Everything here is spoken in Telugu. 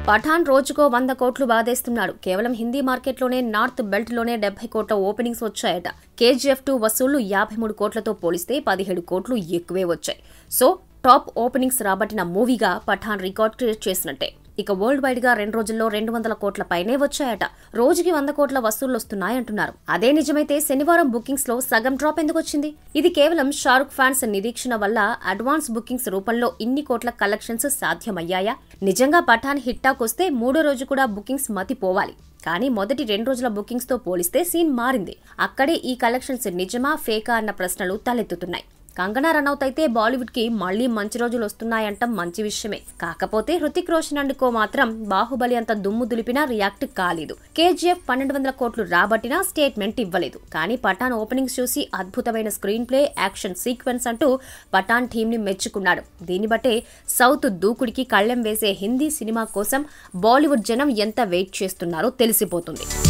పఠాన్ రోజుకో వంద కోట్లు బాధేస్తున్నాడు కేవలం హిందీ మార్కెట్లోనే నార్త్ బెల్ట్లోనే డెబ్బై కోట్ల ఓపెనింగ్స్ వచ్చాయట కేజీఎఫ్ టూ వసూళ్లు యాభై మూడు కోట్లతో పోలిస్తే పదిహేడు కోట్లు ఎక్కువే వచ్చాయి సో టాప్ ఓపెనింగ్స్ రాబట్టిన మూవీగా పఠాన్ రికార్డ్ క్రియేట్ చేసినట్టే ఇక వరల్డ్ వైడ్ గా రెండు రోజుల్లో రెండు వందల కోట్ల పైనే వచ్చాయట రోజుకి వంద కోట్ల వసూళ్లు వస్తున్నాయంటున్నారు అదే నిజమైతే శనివారం బుకింగ్స్ లో సగం డ్రాప్ ఎందుకు వచ్చింది ఇది కేవలం షారుఖ్ ఫ్యాన్స్ నిరీక్షణ వల్ల అడ్వాన్స్ బుకింగ్స్ రూపంలో ఇన్ని కోట్ల కలెక్షన్స్ సాధ్యమయ్యాయా నిజంగా పఠాన్ హిట్టాకొస్తే మూడో రోజు కూడా బుకింగ్స్ మతిపోవాలి కానీ మొదటి రెండు రోజుల బుకింగ్స్ తో పోలిస్తే సీన్ మారింది అక్కడే ఈ కలెక్షన్స్ నిజమా ఫేకా అన్న ప్రశ్నలు తలెత్తుతున్నాయి కంగనా రనౌత్ అయితే బాలీవుడ్ కి మళ్లీ మంచి రోజులు వస్తున్నాయంటం మంచి విషయమే కాకపోతే హృతిక్ రోషన్ అండ్ కో మాత్రం బాహుబలి అంత దుమ్ము దులిపినా రియాక్ట్ కాలేదు కేజీఎఫ్ పన్నెండు వందల కోట్లు రాబట్టినా స్టేట్మెంట్ ఇవ్వలేదు కానీ పఠాన్ ఓపెనింగ్స్ చూసి అద్భుతమైన స్క్రీన్ ప్లే యాక్షన్ సీక్వెన్స్ అంటూ పఠాన్ టీం ని మెచ్చుకున్నాడు దీన్ని బట్టే సౌత్ దూకుడికి కళ్ళెం వేసే హిందీ సినిమా కోసం బాలీవుడ్ జనం ఎంత వెయిట్ చేస్తున్నారో తెలిసిపోతుంది